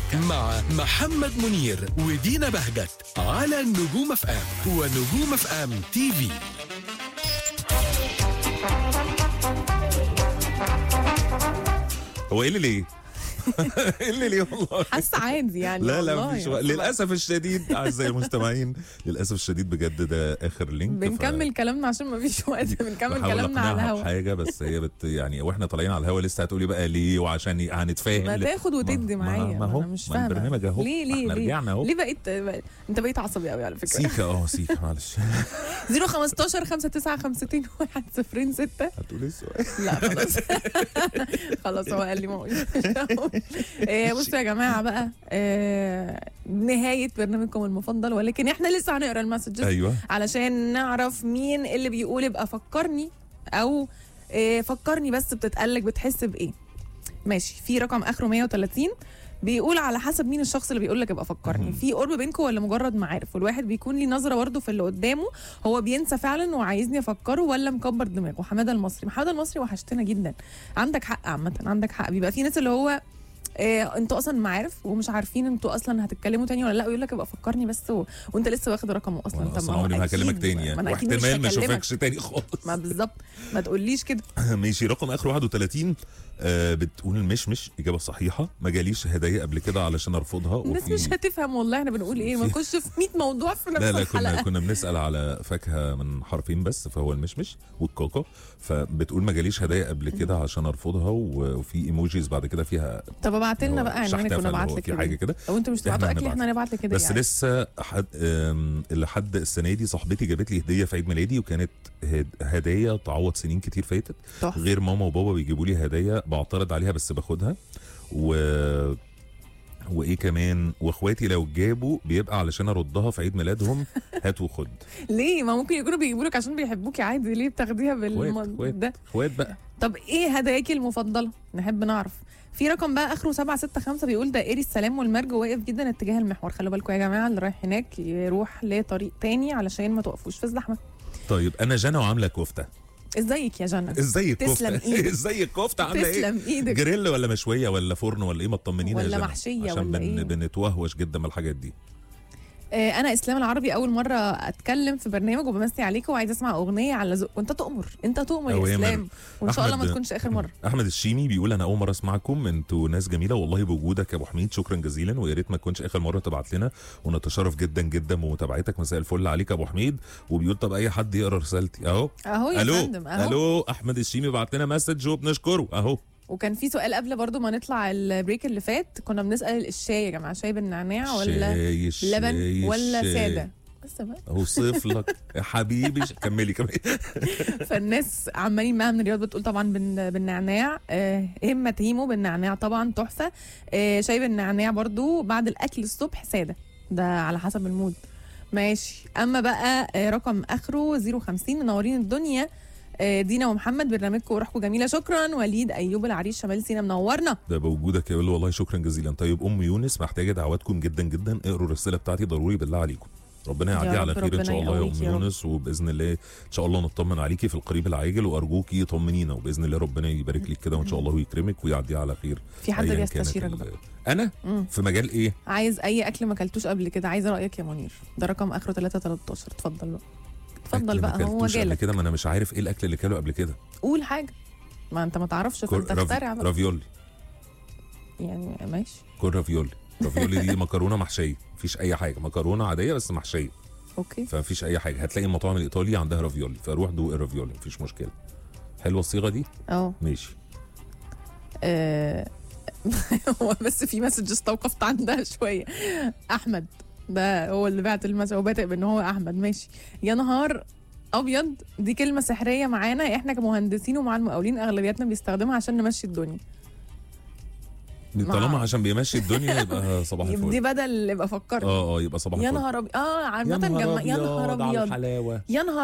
مع محمد منير ودينا بهجت على نجوم اف ام ونجوم اف ام تي في هو ايه اللي ليه؟ ايه اللي ليه والله؟ حاسه عادي يعني لا لا والله مفيش يعني. وقت. للاسف الشديد اعزائي المستمعين للاسف الشديد بجد ده اخر لينك ف- بنكمل كلامنا عشان ما فيش وقت بنكمل بحاول كلامنا على أقنعها الهوا بحاجه بس هي بت يعني واحنا طالعين على الهوا لسه هتقولي بقى ليه وعشان ي- هنتفاهم ما ليه؟ تاخد وتدي ما- معايا ما هو انا مش ما فاهمه البرنامج اهو ليه ما ليه احنا ليه رجعنا اهو ليه بقيت انت بقيت عصبي قوي على فكره سيكا اه سيكا معلش 015 59 1 0 6 هتقولي السؤال لا خلاص خلاص هو قال لي ما اقولش آه، بصوا يا جماعه بقى آه، نهايه برنامجكم المفضل ولكن احنا لسه هنقرا المسجز ايوه علشان نعرف مين اللي بيقول ابقى فكرني او آه، فكرني بس بتتقلك بتحس بايه ماشي في رقم اخره 130 بيقول على حسب مين الشخص اللي بيقول لك ابقى فكرني في قرب بينكم ولا مجرد معارف والواحد بيكون ليه نظره برضه في اللي قدامه هو بينسى فعلا وعايزني افكره ولا مكبر دماغه حماده المصري حماده المصري وحشتنا جدا عندك حق عامه عندك حق بيبقى في ناس اللي هو إيه انتوا اصلا معارف ومش عارفين انتوا اصلا هتتكلموا تاني ولا لا ويقول لك ابقى فكرني بس و... وانت لسه واخد رقمه اصلا وانا طب اصلا هو عمري ما أكيد هكلمك تاني ما يعني انا اكيد مش واحتمال ما هكلمك اشوفكش تاني خالص ما بالظبط ما تقوليش كده ماشي رقم اخر 31 آه بتقول المشمش اجابه صحيحه ما جاليش هدايا قبل كده علشان ارفضها الناس وفي- مش هتفهم والله احنا بنقول ايه ما نخش في 100 موضوع في نفس لا لا كنا الحلقه كنا بنسال على فاكهه من حرفين بس فهو المشمش والكوكو فبتقول ما جاليش هدايا قبل كده عشان ارفضها و- وفي ايموجيز بعد كده فيها طب ابعت لنا بقى عنوانك شحتفة اللي ونبعت هو لك في حاجه كده كده لو انتوا مش إحنا تبعتوا اكل هنبعت. احنا هنبعت لك كده بس يعني. لسه حد آم، لحد السنه دي صاحبتي جابت لي هديه في عيد ميلادي وكانت هد- هديه تعوض سنين كتير فاتت تحفة. غير ماما وبابا بيجيبوا لي هدايا بعترض عليها بس باخدها و وايه كمان واخواتي لو جابوا بيبقى علشان اردها في عيد ميلادهم هات وخد ليه ما ممكن يكونوا بيجيبوا لك عشان بيحبوكي عادي ليه بتاخديها اخوات بالم... اخوات ده اخوات بقى طب ايه هداياكي المفضله نحب نعرف في رقم بقى اخره 765 بيقول دائري السلام والمرج واقف جدا اتجاه المحور خلوا بالكم يا جماعه اللي رايح هناك يروح لطريق تاني علشان ما توقفوش في الزحمه طيب انا جنى وعامله كفته ازيك يا جنى ازاي الكفته تسلم إيدك. ازاي الكفته عامله ايه تسلم ايدك جريل ولا مشويه ولا فرن ولا ايه ما تطمنينا يا ولا جنى. محشية عشان ولا بن... إيه؟ بنتوهوش جدا من الحاجات دي آه انا اسلام العربي اول مره اتكلم في برنامج وبمسي عليكم وعايزه اسمع اغنيه على ذوق وانت تؤمر انت تؤمر يا أوامر. اسلام وان شاء الله ما أحمد- تكونش اخر مره احمد الشيمي بيقول انا اول مره اسمعكم انتوا ناس جميله والله بوجودك يا ابو حميد شكرا جزيلا ويا ريت ما تكونش اخر مره تبعت لنا ونتشرف جدا جدا بمتابعتك مساء الفل عليك يا ابو حميد وبيقول طب اي حد يقرا رسالتي اهو اهو يا الو فندم اهو الو احمد الشيمي بعت لنا مسج وبنشكره اهو وكان في سؤال قبل برضو ما نطلع البريك اللي فات كنا بنسال الشاي يا جماعه شاي بالنعناع ولا شاي الشاي لبن ولا الشاي. ساده بس بقى اوصف لك يا حبيبي ش- كملي كملي فالناس عمالين معاها من الرياض بتقول طبعا بال- بالنعناع آه اما تهيمو بالنعناع طبعا تحفه آه شاي بالنعناع برضو بعد الاكل الصبح ساده ده على حسب المود ماشي اما بقى آه رقم اخره 050 منورين الدنيا آه دينا ومحمد برنامجكم وروحكم جميله شكرا وليد ايوب العريس شمال سينا منورنا ده بوجودك يا ولو والله شكرا جزيلا طيب ام يونس محتاجه دعواتكم جدا جدا اقروا الرساله بتاعتي ضروري بالله عليكم ربنا يا يعدي رب على خير ان ربنا شاء الله يا يقويك ام يا رب. يونس وباذن الله ان شاء الله نطمن عليكي في القريب العاجل وارجوكي طمنينا وباذن الله ربنا يبارك لك كده وان شاء الله ويكرمك ويعدي على خير في حد أياً بيستشيرك كانت بقى ال- انا مم. في مجال ايه عايز اي اكل ما اكلتوش قبل كده عايزه رايك يا منير ده رقم اخره 313 اتفضل بقى اتفضل أكل ما بقى هو أكلتوش قبل جالك كده ما انا مش عارف ايه الاكل اللي كاله قبل كده قول حاجه ما انت ما تعرفش كور- فانت اخترع راف- بقى رافيولي يعني ماشي كل رافيولي رافيولي دي مكرونه محشيه مفيش اي حاجه مكرونه عاديه بس محشيه اوكي فمفيش اي حاجه هتلاقي المطاعم الايطالي عندها رافيولي فروح دوق الرافيولي مفيش مشكله حلوه الصيغه دي اه ماشي آه، هو بس في مسج استوقفت عندها شويه احمد ده هو اللي بعت المسج هو بادئ بان هو احمد ماشي يا نهار ابيض دي كلمه سحريه معانا احنا كمهندسين ومع المقاولين اغلبياتنا بيستخدمها عشان نمشي الدنيا طالما مع- عشان بيمشي الدنيا يبقى صباح دي الفل بدل يبقى فكرت اه اه يبقى صباح يا الفل نهار ابيض اه يا عامه نهار جمع يا نهار أبيض على ابيض الحلاوه يا نهار